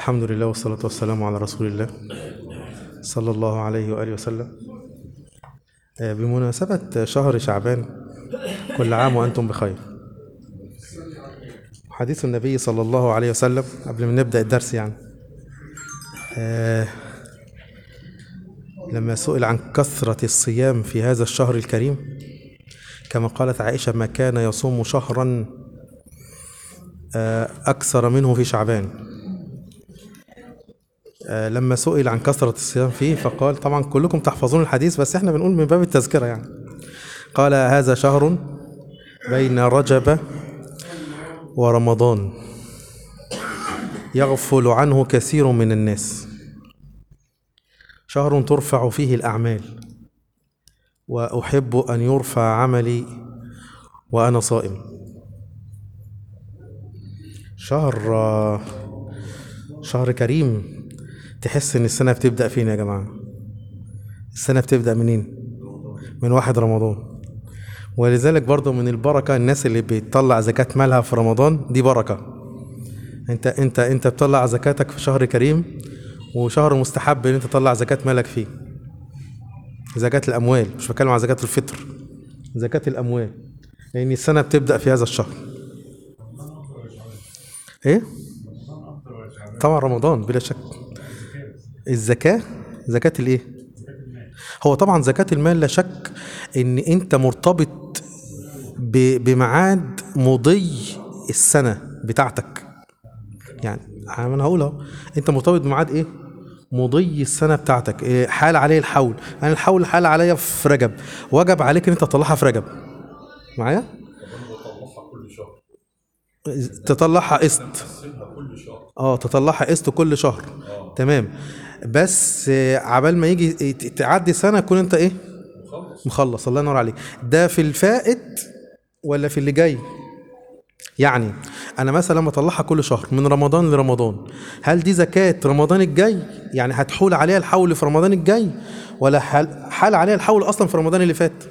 الحمد لله والصلاة والسلام على رسول الله صلى الله عليه وآله وسلم آه، بمناسبة شهر شعبان كل عام وأنتم بخير حديث النبي صلى الله عليه وسلم قبل ما نبدأ الدرس يعني آه، لما سئل عن كثرة الصيام في هذا الشهر الكريم كما قالت عائشة ما كان يصوم شهرا آه، أكثر منه في شعبان آه، لما سئل عن كثرة الصيام فيه فقال طبعا كلكم تحفظون الحديث بس احنا بنقول من باب التذكرة يعني قال هذا شهر بين رجب ورمضان يغفل عنه كثير من الناس شهر ترفع فيه الأعمال وأحب أن يرفع عملي وأنا صائم شهر آه، شهر كريم تحس ان السنه بتبدا فين يا جماعه السنه بتبدا منين من واحد رمضان ولذلك برضه من البركه الناس اللي بتطلع زكاه مالها في رمضان دي بركه انت انت انت بتطلع زكاتك في شهر كريم وشهر مستحب ان انت تطلع زكاه مالك فيه زكاه الاموال مش بتكلم عن زكاه الفطر زكاه الاموال لان السنه بتبدا في هذا الشهر ايه طبعا رمضان بلا شك الزكاة زكاة الايه هو طبعا زكاة المال لا شك ان انت مرتبط ب- بميعاد مضي السنة بتاعتك يعني انا هقول اهو انت مرتبط بميعاد ايه مضي السنة بتاعتك إيه حال عليه الحول انا الحول حال عليا في رجب وجب عليك ان انت تطلعها في رجب معايا تطلعها قسط اه تطلعها قسط كل شهر تمام بس آه، عبال ما يجي ت- تعدي سنه تكون انت ايه مخلص الله ينور عليك ده في الفائت ولا في اللي جاي يعني انا مثلا لما اطلعها كل شهر من رمضان لرمضان هل دي زكاه رمضان الجاي يعني هتحول عليها الحول في رمضان الجاي ولا حال, حال عليها الحول اصلا في رمضان اللي فات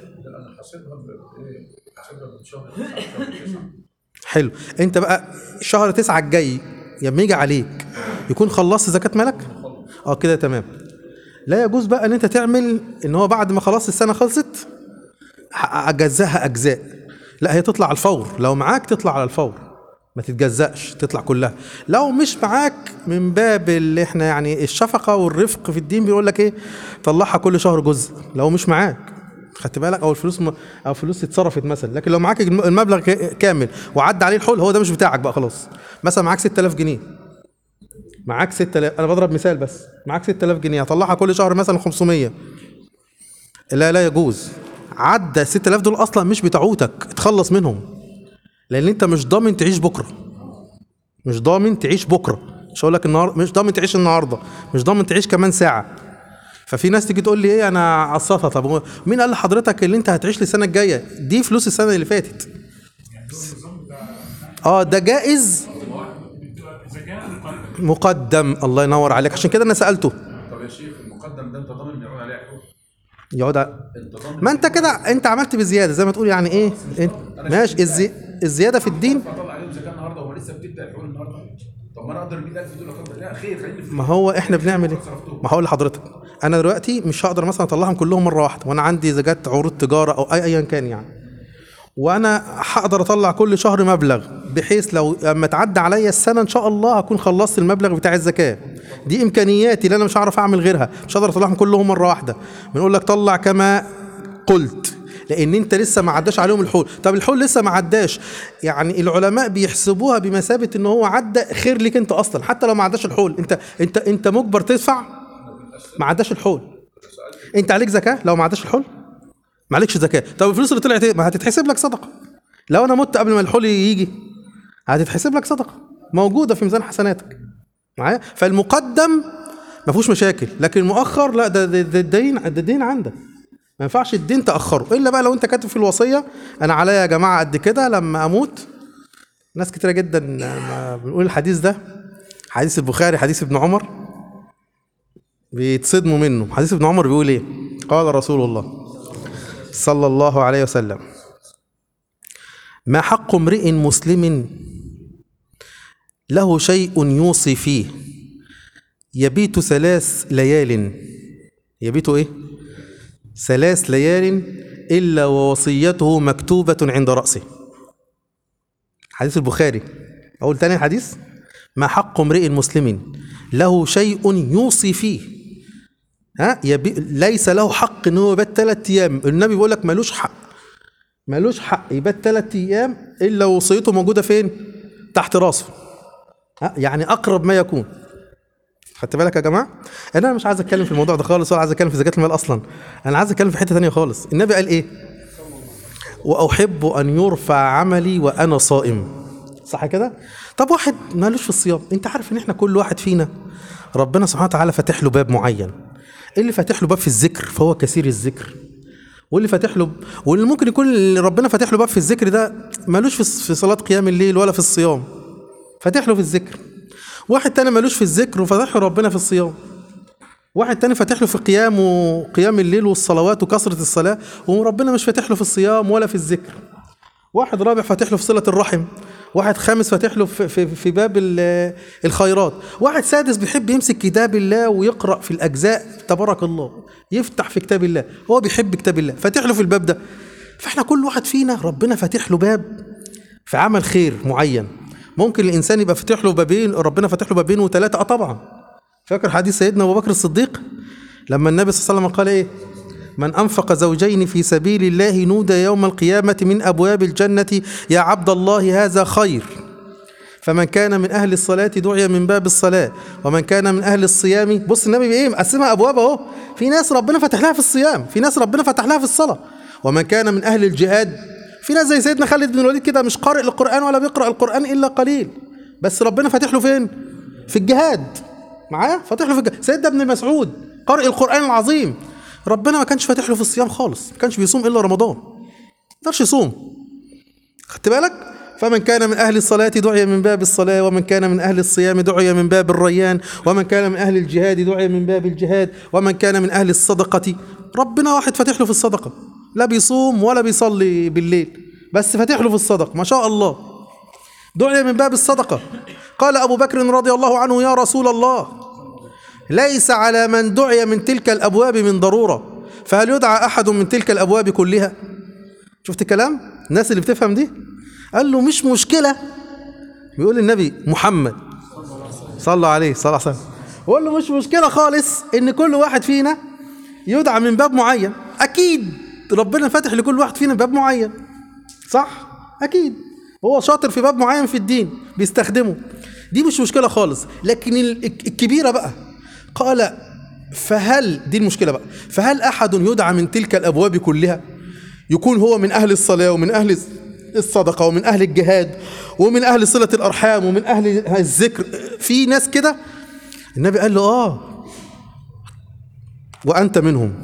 حلو انت بقى شهر تسعة الجاي لما يجي عليك يكون خلصت زكاة مالك اه كده تمام لا يجوز بقى ان انت تعمل ان هو بعد ما خلاص السنة خلصت ح- اجزاها اجزاء لا هي تطلع على الفور لو معاك تطلع على الفور ما تتجزأش تطلع كلها لو مش معاك من باب اللي احنا يعني الشفقة والرفق في الدين بيقول لك ايه طلعها كل شهر جزء لو مش معاك خدت بالك او الفلوس م... او فلوس اتصرفت مثلا لكن لو معاك الم- المبلغ ك- كامل وعدى عليه الحول هو ده مش بتاعك بقى خلاص مثلا معاك 6000 جنيه معاك 6000 انا بضرب مثال بس معاك 6000 جنيه هطلعها كل شهر مثلا 500 لا لا يجوز عدى 6000 دول اصلا مش بتاعوتك اتخلص منهم لان انت مش ضامن تعيش بكره مش ضامن تعيش بكره مش هقول لك النهارده مش ضامن تعيش النهارده مش ضامن تعيش كمان ساعه ففي ناس تيجي تقول لي ايه انا قسطها طب هو مين قال لحضرتك اللي انت هتعيش للسنه الجايه دي فلوس السنه اللي فاتت اه ده جائز مقدم الله ينور عليك عشان كده انا سالته طب يا شيخ المقدم ده انت ضامن ان يعود عليه حقوق يقعد ع- انت ضامن ما انت كده انت عملت بزياده زي ما تقول يعني ايه انت ماشي الزي... الزياده في الدين اطلع عليهم زكاه النهارده وهو لسه بتبدا الحقوق النهارده طب ما انا اقدر ال 100000 دول اكبر لا خير خليني في ما هو احنا بنعمل ايه ما هقول لحضرتك انا دلوقتي مش هقدر مثلا اطلعهم كلهم مره واحده وانا عندي زكاه عروض تجاره او اي ايا كان يعني وانا هقدر اطلع كل شهر مبلغ بحيث لو لما تعدي عليا السنه ان شاء الله هكون خلصت المبلغ بتاع الزكاه دي امكانياتي اللي انا مش هعرف اعمل غيرها مش هقدر اطلعهم كلهم مره واحده بنقول لك طلع كما قلت لان انت لسه ما عداش عليهم الحول طب الحول لسه ما عداش يعني العلماء بيحسبوها بمثابه ان هو عدى خير ليك انت اصلا حتى لو ما عداش الحول انت انت انت مجبر تدفع ما عداش الحول انت عليك زكاه لو ما عداش الحول ما عليكش زكاه طب الفلوس اللي طلعت ايه ما هتتحسب لك صدقه لو انا مت قبل ما الحول يجي هتتحسب لك صدقه موجوده في ميزان حسناتك معايا فالمقدم ما فيهوش مشاكل لكن المؤخر لا ده ده ده الدين ده الدين عندك ما ينفعش الدين تاخره الا بقى لو انت كاتب في الوصيه انا عليا يا جماعه قد كده لما اموت ناس كتيره جدا لما بنقول الحديث ده حديث البخاري حديث ابن عمر بيتصدموا منه حديث ابن عمر بيقول ايه قال رسول الله صلى الله عليه وسلم ما حق امرئ مسلم له شيء يوصي فيه يبيت ثلاث ليال يبيت ايه ثلاث ليال الا ووصيته مكتوبه عند راسه حديث البخاري اقول تاني الحديث ما حق امرئ مسلم له شيء يوصي فيه ها يبي ليس له حق ان هو يبات ثلاث ايام النبي بيقول لك ملوش حق ملوش حق يبات ثلاث ايام الا وصيته موجوده فين تحت راسه ها يعني اقرب ما يكون خدت بالك يا جماعه انا مش عايز اتكلم في الموضوع ده خالص ولا عايز اتكلم في زكاه المال اصلا انا عايز اتكلم في حته تانية خالص النبي قال ايه واحب ان يرفع عملي وانا صائم صح كده طب واحد مالوش في الصيام انت عارف ان احنا كل واحد فينا ربنا سبحانه وتعالى فاتح له باب معين اللي فاتح له باب في الذكر فهو كثير الذكر واللي فاتح له واللي ممكن يكون اللي ربنا فاتح له باب في الذكر ده مالوش في في صلاه قيام الليل ولا في الصيام فاتح له في الذكر واحد تاني مالوش في الذكر وفتح له ربنا في الصيام واحد تاني فاتح له في قيام وقيام الليل والصلوات وكثرة الصلاة وربنا مش فاتح له في الصيام ولا في الذكر واحد رابع فاتح له في صلة الرحم واحد خامس فاتح له في, في, في باب ال- الخيرات واحد سادس بيحب يمسك كتاب الله ويقرأ في الأجزاء تبارك الله يفتح في كتاب الله هو بيحب كتاب الله فاتح له في الباب ده فاحنا كل واحد فينا ربنا فاتح له باب في عمل خير معين ممكن الانسان يبقى فاتح له بابين ربنا فاتح له بابين وثلاثه اه طبعا فاكر حديث سيدنا ابو بكر الصديق لما النبي صلى الله عليه وسلم قال ايه من انفق زوجين في سبيل الله نودى يوم القيامه من ابواب الجنه يا عبد الله هذا خير فمن كان من اهل الصلاه دعي من باب الصلاه ومن كان من اهل الصيام بص النبي بايه مقسمها ابواب اهو في ناس ربنا فتح لها في الصيام في ناس ربنا فتح لها في الصلاه ومن كان من اهل الجهاد في ناس زي سيدنا خالد بن الوليد كده مش قارئ للقران ولا بيقرا القران الا قليل بس ربنا فاتح له فين في الجهاد معايا فاتح له في الجهاد سيدنا ابن مسعود قارئ القران العظيم ربنا ما كانش فاتح له في الصيام خالص ما كانش بيصوم الا رمضان ما يقدرش يصوم خدت بالك فمن كان من أهل الصلاة دعي من باب الصلاة ومن كان من أهل الصيام دعي من باب الريان ومن كان من أهل الجهاد دعي من باب الجهاد ومن كان من أهل الصدقة ربنا واحد فاتح له في الصدقة لا بيصوم ولا بيصلي بالليل بس فاتح له في الصدقة ما شاء الله دعي من باب الصدقة قال أبو بكر رضي الله عنه يا رسول الله ليس على من دعي من تلك الأبواب من ضرورة فهل يدعى أحد من تلك الأبواب كلها شفت كلام الناس اللي بتفهم دي قال له مش مشكلة بيقول النبي محمد صلى عليه صلى الله عليه وسلم بيقول له مش مشكلة خالص ان كل واحد فينا يدعى من باب معين اكيد ربنا فاتح لكل واحد فينا باب معين صح اكيد هو شاطر في باب معين في الدين بيستخدمه دي مش مشكلة خالص لكن ال- الكبيرة بقى قال فهل دي المشكلة بقى فهل أحد يدعى من تلك الأبواب كلها يكون هو من أهل الصلاة ومن أهل الصدقة ومن أهل الجهاد ومن أهل صلة الأرحام ومن أهل الذكر في ناس كده النبي قال له آه وأنت منهم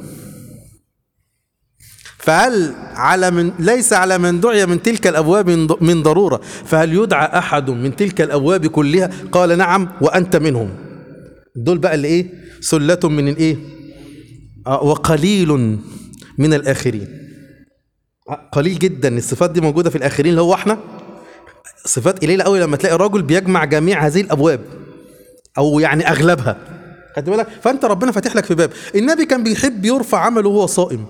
فهل على من ليس على من دعي من تلك الابواب من ض- من ضروره فهل يدعى احد من تلك الابواب كلها قال نعم وانت منهم دول بقى اللي ايه سله من الايه آه، وقليل من الاخرين آه، قليل جدا الصفات دي موجوده في الاخرين اللي هو احنا صفات قليله قوي لما تلاقي راجل بيجمع جميع هذه الابواب او يعني اغلبها خدت بالك فانت ربنا فاتح لك في باب النبي كان بيحب يرفع عمله وهو صائم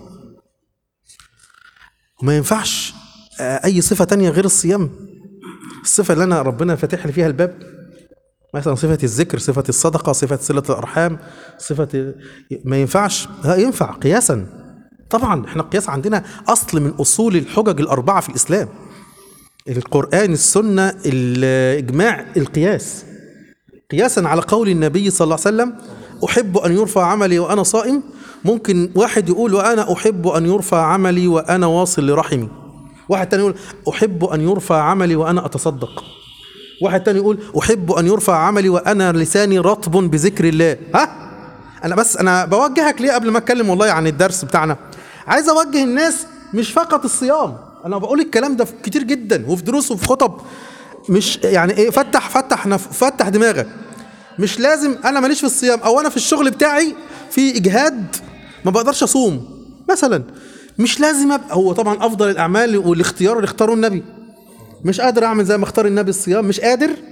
وما ينفعش آه، اي صفه تانية غير الصيام الصفه اللي انا ربنا فاتح لي فيها الباب مثلا صفه الذكر صفه الصدقه صفه صله الارحام صفه ما ينفعش ها ينفع قياسا طبعا احنا القياس عندنا اصل من اصول الحجج الاربعه في الاسلام القران السنه الاجماع القياس قياسا على قول النبي صلى الله عليه وسلم أحب أن يرفع عملي وأنا صائم ممكن واحد يقول وأنا أحب أن يرفع عملي وأنا واصل لرحمي واحد تاني يقول أحب أن يرفع عملي وأنا أتصدق واحد تاني يقول أحب أن يرفع عملي وأنا لساني رطب بذكر الله ها أنا بس أنا بوجهك ليه قبل ما أتكلم والله عن الدرس بتاعنا عايز أوجه الناس مش فقط الصيام أنا بقول الكلام ده كتير جدا وفي دروس وفي خطب مش يعني ايه فتح فتح نف فتح دماغك مش لازم انا ماليش في الصيام او انا في الشغل بتاعي في اجهاد ما بقدرش اصوم مثلا مش لازم ابقى هو طبعا افضل الاعمال والاختيار اللي اختاره النبي مش قادر اعمل زي ما اختار النبي الصيام مش قادر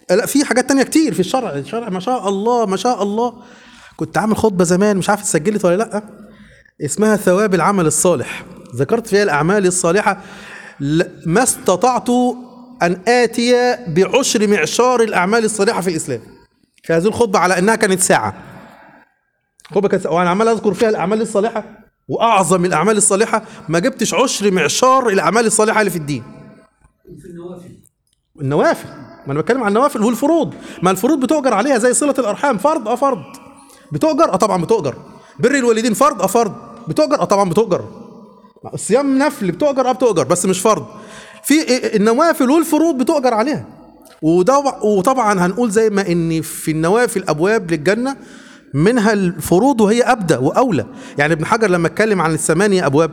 لا في حاجات تانية كتير في الشرع الشرع ما شاء الله ما شاء الله كنت عامل خطبة زمان مش عارف اتسجلت ولا لأ اسمها ثواب العمل الصالح ذكرت فيها الأعمال الصالحة ل- ما استطعت أن آتي بعشر معشار الأعمال الصالحة في الإسلام في هذه الخطبة على أنها كانت ساعة خطبة كانت ساعة وأنا عمال أذكر فيها الأعمال الصالحة وأعظم الأعمال الصالحة ما جبتش عشر معشار الأعمال الصالحة اللي في الدين في النوافل النوافل ما انا بتكلم عن النوافل والفروض ما الفروض بتؤجر عليها زي صله الارحام فرض اه فرض بتؤجر اه طبعا بتؤجر بر الوالدين فرض اه فرض بتؤجر اه طبعا بتؤجر الصيام نفل بتؤجر اه بتؤجر بس مش فرض في النوافل والفروض بتؤجر عليها وده وطبعا هنقول زي ما ان في النوافل ابواب للجنه منها الفروض وهي ابدى واولى يعني ابن حجر لما اتكلم عن الثمانيه ابواب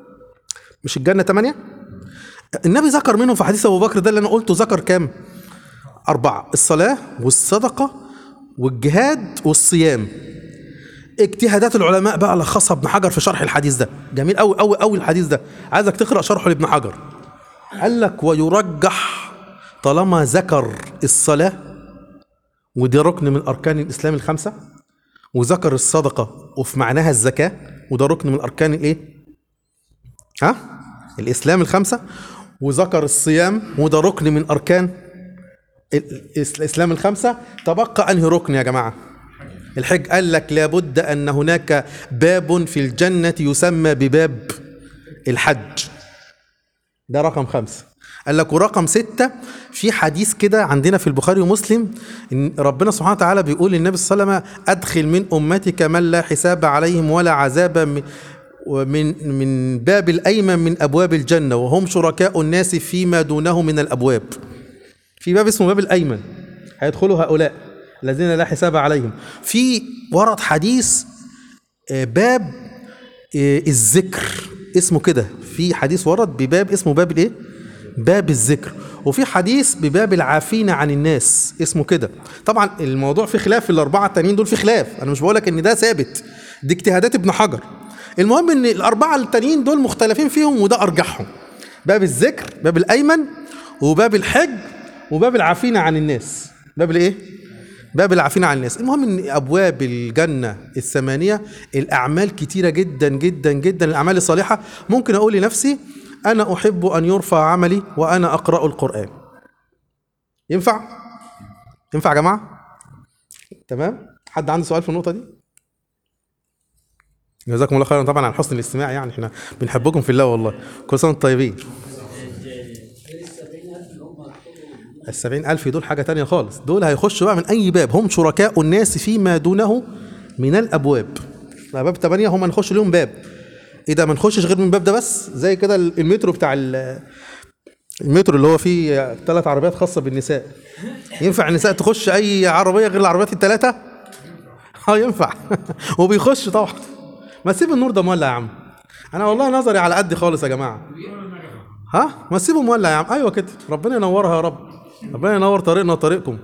مش الجنه ثمانيه النبي ذكر منهم في حديث ابو بكر ده اللي انا قلته ذكر كام أربعة الصلاة والصدقة والجهاد والصيام اجتهادات العلماء بقى لخصها ابن حجر في شرح الحديث ده جميل قوي قوي قوي الحديث ده عايزك تقرا شرحه لابن حجر قال لك ويرجح طالما ذكر الصلاة ودي ركن من أركان الإسلام الخمسة وذكر الصدقة وفي معناها الزكاة وده ركن من أركان الإيه؟ ها؟ الإسلام الخمسة وذكر الصيام وده ركن من أركان ال- الإسلام الخمسة تبقى أنهي ركن يا جماعة الحج قال لك لابد أن هناك باب في الجنة يسمى بباب الحج ده رقم خمسة قال لك ورقم ستة في حديث كده عندنا في البخاري ومسلم إن ربنا سبحانه وتعالى بيقول للنبي صلى الله عليه وسلم أدخل من أمتك من لا حساب عليهم ولا عذاب من ومن من باب الأيمن من أبواب الجنة وهم شركاء الناس فيما دونه من الأبواب في باب اسمه باب الأيمن هيدخلوا هؤلاء الذين لا حساب عليهم في ورد حديث آه، باب آه، الذكر اسمه كده في حديث ورد بباب اسمه باب الايه باب الذكر وفي حديث بباب العافين عن الناس اسمه كده طبعا الموضوع في خلاف في الاربعه التانيين دول في خلاف انا مش بقولك ان ده ثابت دي اجتهادات ابن حجر المهم ان الاربعه التانيين دول مختلفين فيهم وده ارجحهم باب الذكر باب الايمن وباب الحج وباب العافين عن الناس باب الايه باب العافين عن الناس المهم ان ابواب الجنه الثمانيه الاعمال كتيره جدا جدا جدا الاعمال الصالحه ممكن اقول لنفسي انا احب ان يرفع عملي وانا اقرا القران ينفع ينفع يا جماعه تمام حد عنده سؤال في النقطه دي جزاكم الله خيرا طبعا على حسن الاستماع يعني احنا بنحبكم في الله والله كل سنه وانتم طيبين السبعين ألف دول حاجة تانية خالص دول هيخشوا بقى من أي باب هم شركاء الناس فيما دونه من الأبواب باب تمانية هم نخش لهم باب إيه ده ما نخشش غير من الباب ده بس زي كده المترو بتاع ال- المترو اللي هو فيه ثلاث عربيات خاصة بالنساء ينفع النساء تخش أي عربية غير العربيات الثلاثة؟ اه ينفع وبيخش طبعا ما تسيب النور ده مولع يا عم انا والله نظري على قد خالص يا جماعه ها ما تسيبه مولع يا عم ايوه كده ربنا ينورها يا رب ربنا ينور طريقنا وطريقكم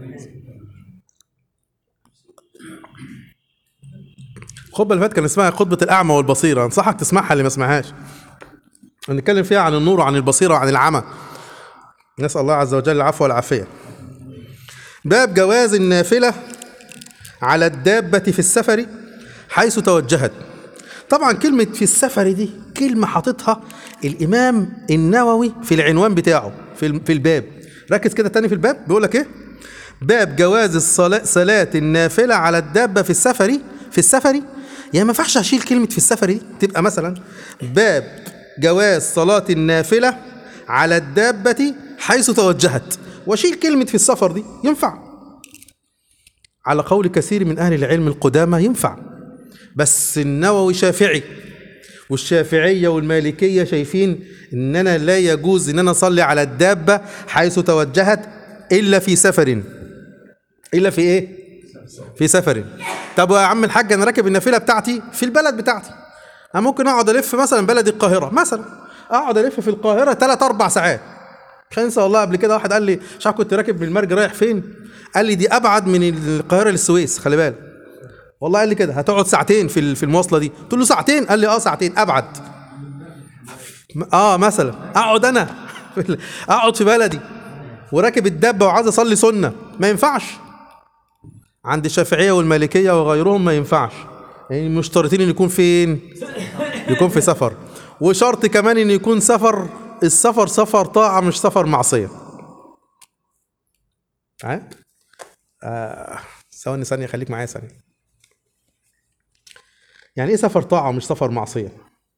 الخطبه اللي فاتت كان اسمها خطبه الاعمى والبصيره انصحك تسمعها اللي ما سمعهاش هنتكلم فيها عن النور وعن البصيره وعن العمى نسال الله عز وجل العفو والعافيه باب جواز النافله على الدابه في السفر حيث توجهت طبعا كلمة في السفر دي كلمة حاططها الإمام النووي في العنوان بتاعه في الم- في الباب ركز كده تاني في الباب بيقول لك إيه باب جواز الصلاة صلاة النافلة على الدابة في السفر في السفر يعني ما ينفعش أشيل كلمة في السفر دي تبقى مثلا باب جواز صلاة النافلة على الدابة حيث توجهت واشيل كلمة في السفر دي ينفع على قول كثير من أهل العلم القدامى ينفع بس النووي شافعي والشافعية والمالكية شايفين إن أنا لا يجوز إن أنا أصلي على الدابة حيث توجهت إلا في سفر إلا في إيه؟ في سفر طب يا عم الحاج أنا راكب النافلة بتاعتي في البلد بتاعتي أنا ممكن أقعد ألف مثلا بلد القاهرة مثلا أقعد ألف في القاهرة ثلاث أربع ساعات مش هنسى والله قبل كده واحد قال لي مش عارف كنت راكب بالمرج رايح فين قال لي دي أبعد من القاهرة للسويس خلي بالك والله قال لي كده هتقعد ساعتين في ال- في المواصله دي قلت له ساعتين قال لي اه ساعتين ابعد م- اه مثلا اقعد انا في ال- اقعد في بلدي وراكب الدبه وعايز يصلي سنه ما ينفعش عند الشافعيه والمالكيه وغيرهم ما ينفعش يعني مشترطين ان يكون فين يكون في سفر وشرط كمان ان يكون سفر السفر سفر طاعه مش سفر معصيه ها آه ثواني ثانيه خليك معايا ثانيه يعني ايه سفر طاعه مش سفر معصيه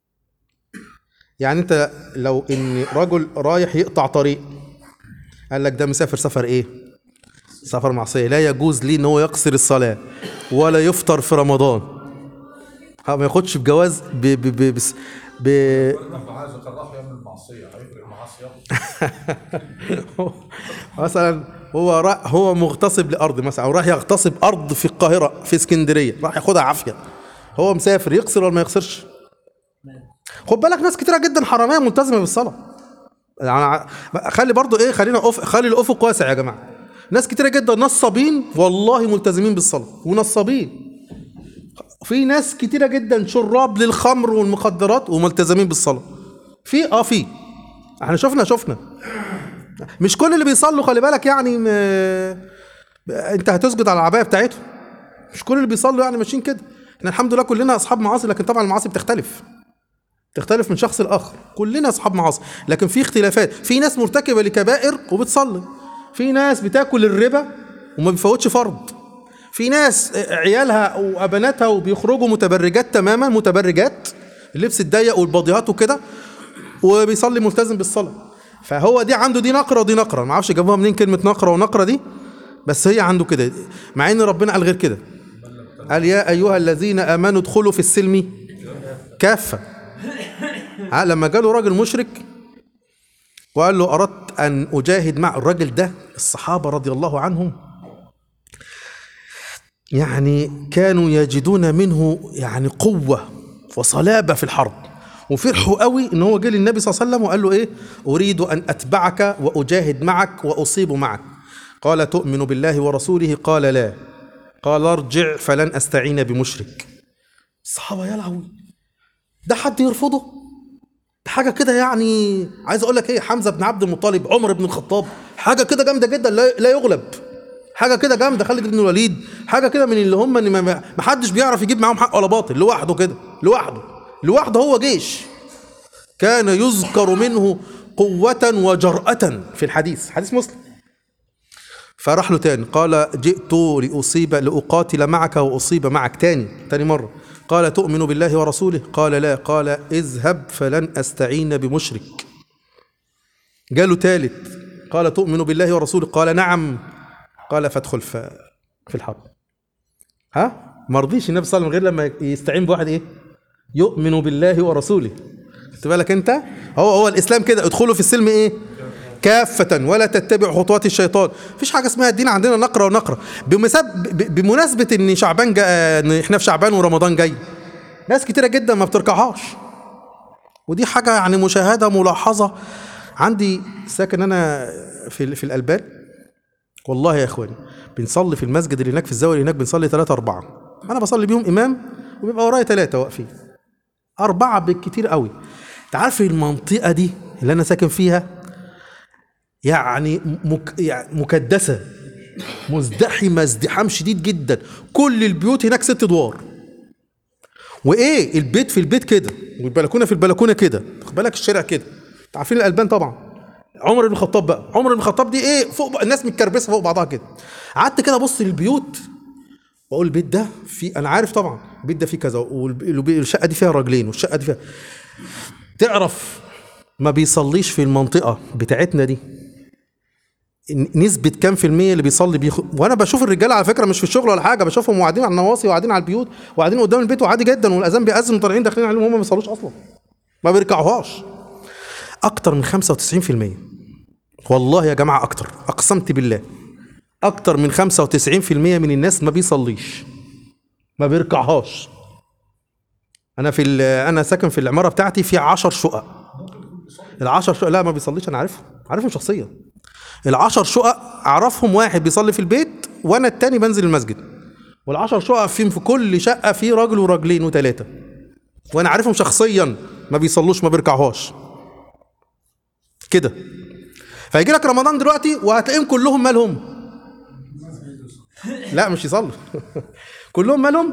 يعني انت لو ان رجل رايح يقطع طريق قال لك ده مسافر سفر ايه سفر معصيه لا يجوز ليه ان هو يقصر الصلاه ولا يفطر في رمضان ها، ما ياخدش بجواز ب ب ب بس ب الراجل عايز يكرهه يعمل معصيه هيفرق معاه صيام مثلا هو را هو مغتصب لارض مثلا او راح يغتصب ارض في القاهره في اسكندريه راح ياخدها عافيه هو مسافر يقصر ولا ما يقصرش خد بالك ناس كتيره جدا حراميه ملتزمه بالصلاه يعني ع- خلي برضو ايه خلينا أف... خلي الافق واسع يا جماعه ناس كتيره جدا نصابين والله ملتزمين بالصلاه ونصابين في ناس كتيره جدا شراب للخمر والمخدرات وملتزمين بالصلاه في اه في احنا شفنا شفنا مش كل اللي بيصلوا خلي بالك يعني م... انت هتسجد على العبايه بتاعتهم مش كل اللي بيصلوا يعني ماشيين كده احنا الحمد لله كلنا اصحاب معاصي لكن طبعا المعاصي بتختلف تختلف من شخص لاخر كلنا اصحاب معاصي لكن في اختلافات في ناس مرتكبه لكبائر وبتصلي في ناس بتاكل الربا وما بيفوتش فرض في ناس عيالها وابناتها وبيخرجوا متبرجات تماما متبرجات اللبس الضيق والباضيات وكده وبيصلي ملتزم بالصلاه فهو دي عنده دي نقره ودي نقره ما اعرفش جابوها منين كلمه نقره ونقره دي بس هي عنده كده مع ان ربنا قال غير كده قال يا ايها الذين امنوا ادخلوا في السلم كافه ها، لما جاله راجل مشرك وقال له اردت ان اجاهد مع الراجل ده الصحابه رضي الله عنهم يعني كانوا يجدون منه يعني قوه وصلابه في الحرب وفرحوا قوي ان هو جه للنبي صلى الله عليه وسلم وقال له ايه اريد ان اتبعك واجاهد معك واصيب معك قال تؤمن بالله ورسوله قال لا قال ارجع فلن استعين بمشرك الصحابه يا لهوي ده حد يرفضه ده حاجه كده يعني عايز اقول لك ايه حمزه بن عبد المطلب عمر بن الخطاب حاجه كده جامده جدا لا, لا يغلب حاجه كده جامده خالد بن الوليد حاجه كده من اللي هم ان ما- ما ما حدش بيعرف يجيب معاهم حق ولا باطل لوحده كده لوحده لوحده هو جيش كان يذكر منه قوة وجرأة في الحديث حديث مسلم فراح له تاني قال جئت لأصيب لأقاتل معك وأصيب معك تاني تاني مرة قال تؤمن بالله ورسوله قال لا قال اذهب فلن أستعين بمشرك جاله تالت قال تؤمن بالله ورسوله قال نعم قال فادخل في في الحرب ها ما رضيش النبي صلى الله عليه وسلم غير لما يستعين بواحد ايه يؤمن بالله ورسوله خدت بالك انت هو هو الاسلام كده ادخلوا في السلم ايه كافة ولا تتبع خطوات الشيطان مفيش حاجة اسمها الدين عندنا نقرة ونقرة بمساب ب- بمناسبة ان شعبان جا... ان احنا في شعبان ورمضان جاي ناس كتيرة جدا ما بتركعهاش ودي حاجة يعني مشاهدة ملاحظة عندي ساكن انا في في الألبان والله يا اخواني بنصلي في المسجد اللي هناك في الزاوية اللي هناك بنصلي ثلاثة أربعة أنا بصلي بيهم إمام وبيبقى ورايا ثلاثة واقفين أربعة بالكتير قوي أنت عارف المنطقة دي اللي أنا ساكن فيها يعني مك يعني مكدسة مزدحمة ازدحام شديد جدا كل البيوت هناك ست ادوار وايه البيت في البيت كده والبلكونه في البلكونه كده خد بالك الشارع كده انتوا عارفين الالبان طبعا عمر بن الخطاب بقى عمر بن الخطاب دي ايه فوق بقى الناس متكربسه فوق بعضها كده قعدت كده ابص للبيوت واقول البيت ده في انا عارف طبعا البيت ده فيه كذا والشقه دي فيها راجلين والشقه دي فيها تعرف ما بيصليش في المنطقه بتاعتنا دي نسبة كام في المية اللي بيصلي بيخ... وانا بشوف الرجاله على فكره مش في الشغل ولا حاجه بشوفهم قاعدين على النواصي وقاعدين على البيوت وقاعدين قدام البيت وعادي جدا والاذان بيأذن وطالعين داخلين عليهم هم ما بيصلوش اصلا ما بيركعوهاش اكتر من 95% والله يا جماعه اكتر اقسمت بالله اكتر من 95% من الناس ما بيصليش ما بيركعهاش انا في ال- انا ساكن في العماره بتاعتي في 10 شقق العشر شقق لا ما بيصليش انا عارفهم عارفهم شخصيا العشر شقق اعرفهم واحد بيصلي في البيت وانا التاني بنزل المسجد والعشر شقق فيهم في كل شقه في راجل وراجلين وثلاثه وانا عارفهم شخصيا ما بيصلوش ما بيركعوهاش كده فيجي لك رمضان دلوقتي وهتلاقيهم كلهم مالهم لا مش يصلوا كلهم مالهم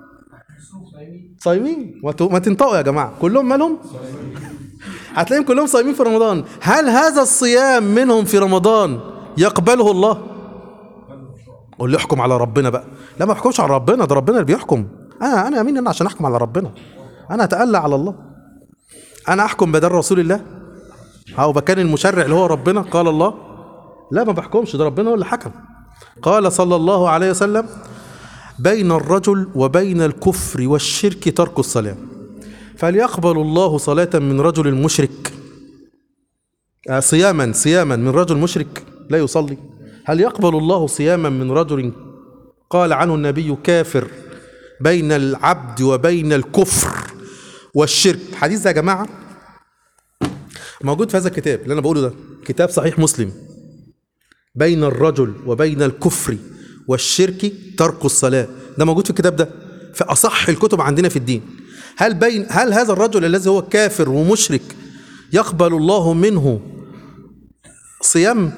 صايمين ما ت- ما تنطقوا يا جماعه كلهم مالهم هتلاقيهم كلهم صايمين في رمضان هل هذا الصيام منهم في رمضان يقبله الله قول لي احكم على ربنا بقى لا ما احكمش على ربنا ده ربنا اللي بيحكم انا انا مين انا عشان احكم على ربنا انا اتألى على الله انا احكم بدل رسول الله او بكان المشرع اللي هو ربنا قال الله لا ما بحكمش ده ربنا هو اللي حكم قال صلى الله عليه وسلم بين الرجل وبين الكفر والشرك ترك الصلاة فليقبل الله صلاة من رجل مشرك آه، صياما صياما من رجل مشرك لا يصلي هل يقبل الله صياما من رجل قال عنه النبي كافر بين العبد وبين الكفر والشرك حديث ده يا جماعة موجود في هذا الكتاب اللي أنا بقوله ده كتاب صحيح مسلم بين الرجل وبين الكفر والشرك ترك الصلاة ده موجود في الكتاب ده في أصح الكتب عندنا في الدين هل بين هل هذا الرجل الذي هو كافر ومشرك يقبل الله منه صيام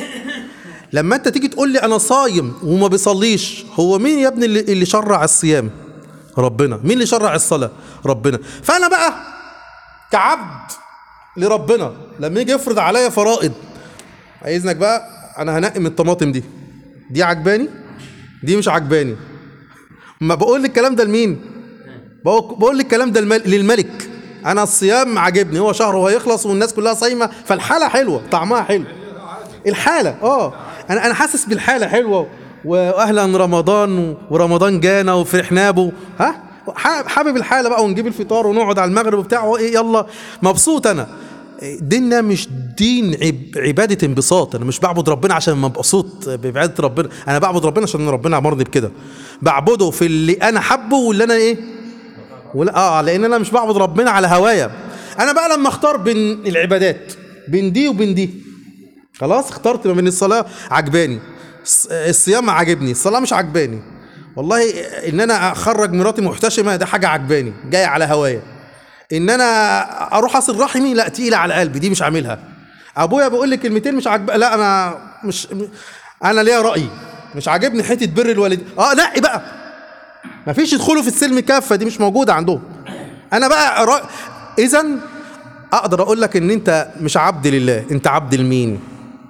لما انت تيجي تقول لي انا صايم وما بيصليش هو مين يا ابني اللي, اللي شرع الصيام ربنا مين اللي شرع الصلاة ربنا فانا بقى كعبد لربنا لما يجي يفرض عليا فرائض عايزنك بقى انا هنقي من الطماطم دي دي عجباني دي مش عجباني ما بقول الكلام ده لمين بقول بقول الكلام ده المل- للملك انا الصيام عاجبني هو شهر وهيخلص والناس كلها صايمه فالحاله حلوه طعمها حلو الحاله اه انا انا حاسس بالحاله حلوه واهلا رمضان ورمضان جانا وفرحنا به ها ح- حابب الحاله بقى ونجيب الفطار ونقعد على المغرب وبتاع وايه يلا مبسوط انا ديننا مش دين عب عبادة انبساط انا مش بعبد ربنا عشان مبسوط بعبادة ربنا انا بعبد ربنا عشان ربنا امرني بكده بعبده في اللي انا حبه واللي انا ايه ولا اه لان انا مش بعبد ربنا على هوايا انا بقى لما اختار بين العبادات بين دي وبين دي خلاص اخترت ما بين الصلاه عجباني الص- الصيام عاجبني الصلاه مش عجباني والله ان انا اخرج مراتي محتشمه ده حاجه عجباني جايه على هوايا ان انا اروح اصل رحمي لا تقيله على قلبي دي مش عاملها ابويا بيقول لي كلمتين مش عاجب لا انا مش انا ليا راي مش عاجبني حته بر الوالد اه لا بقى مفيش يدخلوا في السلم كافه دي مش موجوده عندهم انا بقى رأ... اذا اقدر اقول لك ان انت مش عبد لله انت عبد لمين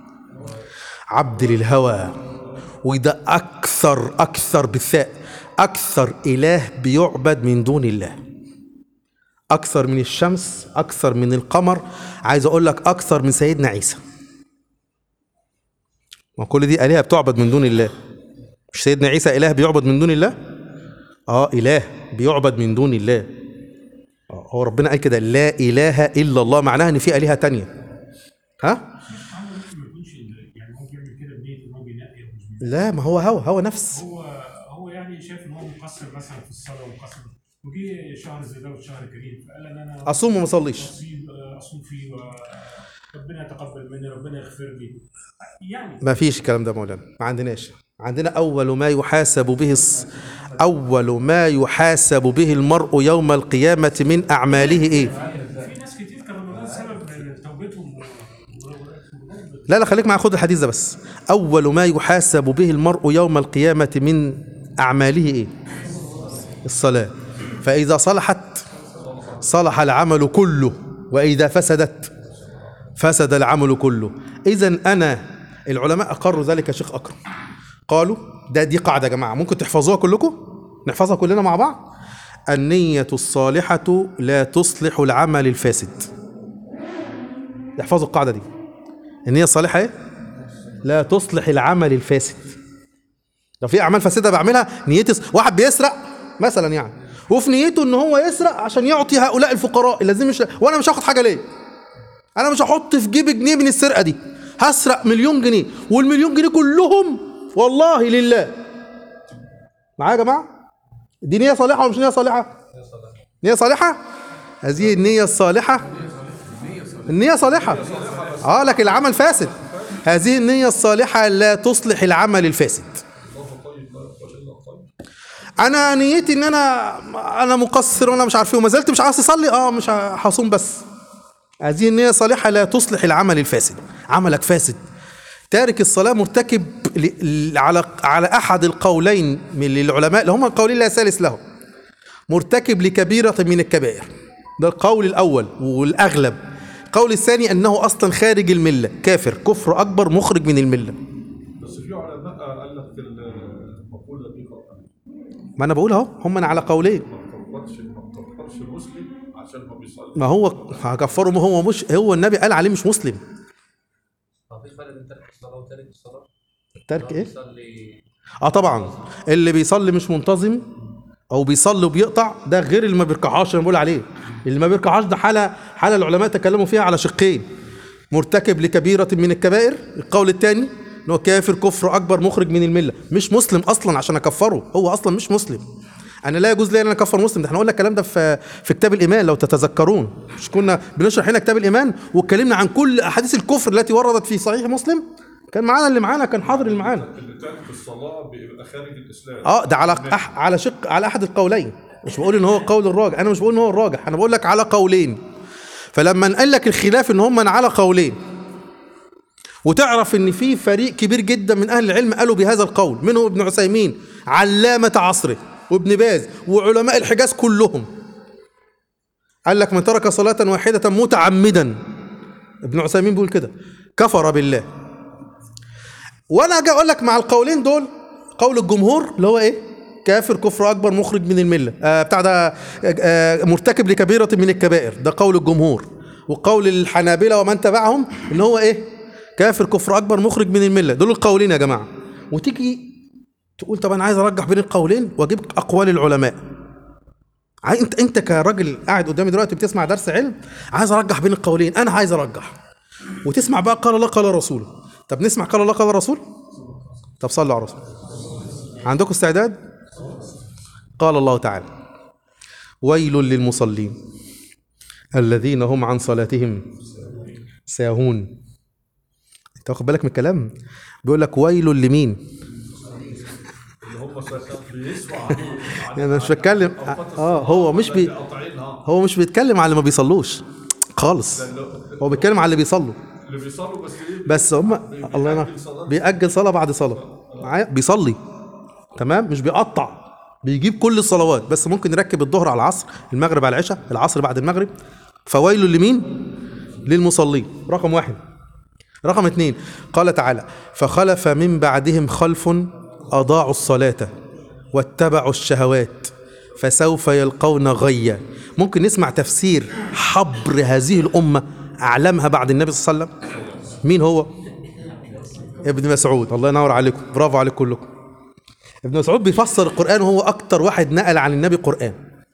عبد للهوى وده اكثر اكثر بالثاء اكثر اله بيعبد من دون الله اكثر من الشمس اكثر من القمر عايز اقول لك اكثر من سيدنا عيسى ما كل دي الهه بتعبد من دون الله مش سيدنا عيسى اله بيعبد من دون الله اه اله بيعبد من دون الله آه، هو ربنا قال كده لا اله الا الله معناها ان في الهه تانية ها ما يكونش يعني هو بيعمل كده بنيه ان هو بينقي أو مش بينقي. لا ما هو هوى هو نفس هو هو يعني شايف ان هو مقصر مثلا في الصلاه ومقصر وجي شهر زي ده والشهر الكريم فقال ان انا اصوم وما اصليش اصيم اصوم فيه وربنا يتقبل مني ربنا يغفر لي يعني ما فيش الكلام ده مولانا ما عندناش عندنا اول ما يحاسب به الص... اول ما يحاسب به المرء يوم القيامه من اعماله ايه في ناس كتير كان رمضان سبب توبتهم و- و- لا لا خليك معايا خد الحديث ده بس اول ما يحاسب به المرء يوم القيامه من اعماله ايه الصلاه فاذا صلحت صلح العمل كله واذا فسدت فسد العمل كله اذا انا العلماء اقروا ذلك يا شيخ اكرم قالوا ده دي قاعده يا جماعه ممكن تحفظوها كلكم نحفظها كلنا مع بعض النيه الصالحه لا تصلح العمل الفاسد احفظوا القاعده دي النية الصالحة ايه؟ لا تصلح العمل الفاسد. لو في أعمال فاسدة بعملها نيتي ص- واحد بيسرق مثلا يعني وفي نيته إن هو يسرق عشان يعطي هؤلاء الفقراء الذين مش وأنا مش هاخد حاجة ليه؟ أنا مش هحط في جيبي جنيه من السرقة دي. هسرق مليون جنيه والمليون جنيه كلهم والله لله. معايا يا جماعة؟ دي نية صالحة ولا مش نية صالحة؟ نية صالحة؟ هذه النية الصالحة النية صالحة اه لكن العمل فاسد هذه النية الصالحة لا تصلح العمل الفاسد انا نيتي ان انا انا مقصر وانا مش عارف ايه وما زلت مش عايز اصلي اه مش ه- هصوم بس هذه النية صالحة لا تصلح العمل الفاسد عملك فاسد تارك الصلاة مرتكب ل- ل- على على أحد القولين من العلماء اللي هما القولين لا ثالث لهم مرتكب لكبيرة من الكبائر ده القول الأول والأغلب القول الثاني أنه أصلا خارج الملة كافر كفر أكبر مخرج من الملة بس في علماء قال لك المقولة دي خطأ ما أنا بقول أهو هم أنا على قولين ما تكفرش ما تكفرش المسلم عشان ما بيصلي ما هو هكفره ما هو مش هو النبي قال عليه مش مسلم طب في فرق بين ترك الصلاة وتارك الصلاة؟ ترك ايه يصلي اه طبعا اللي بيصلي مش منتظم او بيصلي وبيقطع ده غير اللي ما بيركعهاش انا بقول عليه اللي ما بيركعهاش ده حاله حاله العلماء تكلموا فيها على شقين مرتكب لكبيره من الكبائر القول الثاني ان هو كافر كفر اكبر مخرج من المله مش مسلم اصلا عشان اكفره هو اصلا مش مسلم انا لا يجوز لي ان انا اكفر مسلم ده احنا قلنا الكلام ده في في كتاب الايمان لو تتذكرون مش كنا بنشرح هنا كتاب الايمان واتكلمنا عن كل احاديث الكفر التي وردت في صحيح مسلم كان معانا اللي معانا كان حاضر اللي معانا اللي ترك الصلاة بيبقى خارج الإسلام اه ده على أح على شق على احد القولين مش بقول ان هو قول الراجح انا مش بقول ان هو الراجح انا بقول لك على قولين فلما نقول لك الخلاف ان هم على قولين وتعرف ان في فريق كبير جدا من اهل العلم قالوا بهذا القول منهم ابن عثيمين علامة عصره وابن باز وعلماء الحجاز كلهم قال لك من ترك صلاة واحدة متعمدا ابن عثيمين بيقول كده كفر بالله وانا اجي اقول لك مع القولين دول قول الجمهور اللي هو ايه كافر كفر اكبر مخرج من المله آه بتاع ده آه آه مرتكب لكبيره من الكبائر ده قول الجمهور وقول الحنابلة ومن تبعهم اللي هو ايه كافر كفر اكبر مخرج من المله دول القولين يا جماعه وتيجي تقول طب انا عايز ارجح بين القولين واجيب اقوال العلماء عاي- انت انت كراجل قاعد قدامي دلوقتي بتسمع درس علم عايز ارجح بين القولين انا عايز ارجح وتسمع بقى قال الله قال رسوله طب نسمع قال الله قال رسول طب صلوا على الرسول عندكم استعداد قال الله تعالى ويل للمصلين الذين هم عن صلاتهم ساهون انت واخد بالك من الكلام بيقول لك ويل لمين اللي هم بيسوا عن يعني انا مش بتكلم اه هو مش بي قاطعينها هو مش بيتكلم على اللي ما بيصلوش خالص هو بيتكلم على اللي بيصلوا اللي بيصلوا بس ايه بس هم الله ينور بيأجل صلاة بعد صلاة معايا بيصلي تمام مش بيقطع بيجيب كل الصلوات بس ممكن يركب الظهر على العصر المغرب على العشاء العصر بعد المغرب فويل لمين للمصلين رقم واحد رقم اثنين قال تعالى فخلف من بعدهم خلف أضاعوا الصلاة واتبعوا الشهوات فسوف يلقون غيا ممكن نسمع تفسير حبر هذه الأمة أعلمها بعد النبي صلى الله عليه وسلم مين هو ابن مسعود الله ينور عليكم برافو عليكم كلكم ابن مسعود بيفسر القرآن وهو أكتر واحد نقل عن النبي قرآن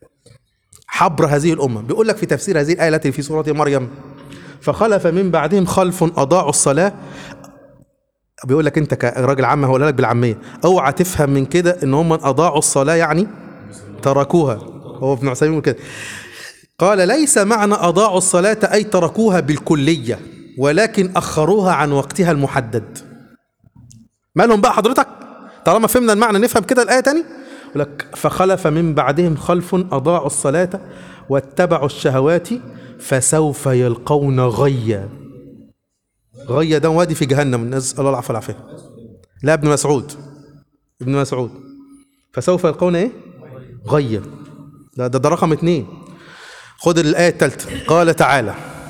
حبر هذه الأمة بيقول لك في تفسير هذه الآية التي في سورة مريم فخلف من بعدهم خلف أضاعوا الصلاة بيقول لك أنت كراجل عام هقولها لك بالعامية أوعى تفهم من كده إن هم أضاعوا الصلاة يعني تركوها هو ابن عثيمين بيقول كده قال ليس معنى أضاعوا الصلاة أي تركوها بالكلية ولكن أخروها عن وقتها المحدد مالهم بقى حضرتك طالما فهمنا المعنى نفهم كده الآية تاني يقول لك فخلف من بعدهم خلف أضاعوا الصلاة واتبعوا الشهوات فسوف يلقون غيا غيا ده وادي في جهنم نسأل الله العفو والعافية لا ابن مسعود ابن مسعود فسوف يلقون ايه غيا ده ده, ده رقم اتنين خد الآية الثالثة قال تعالى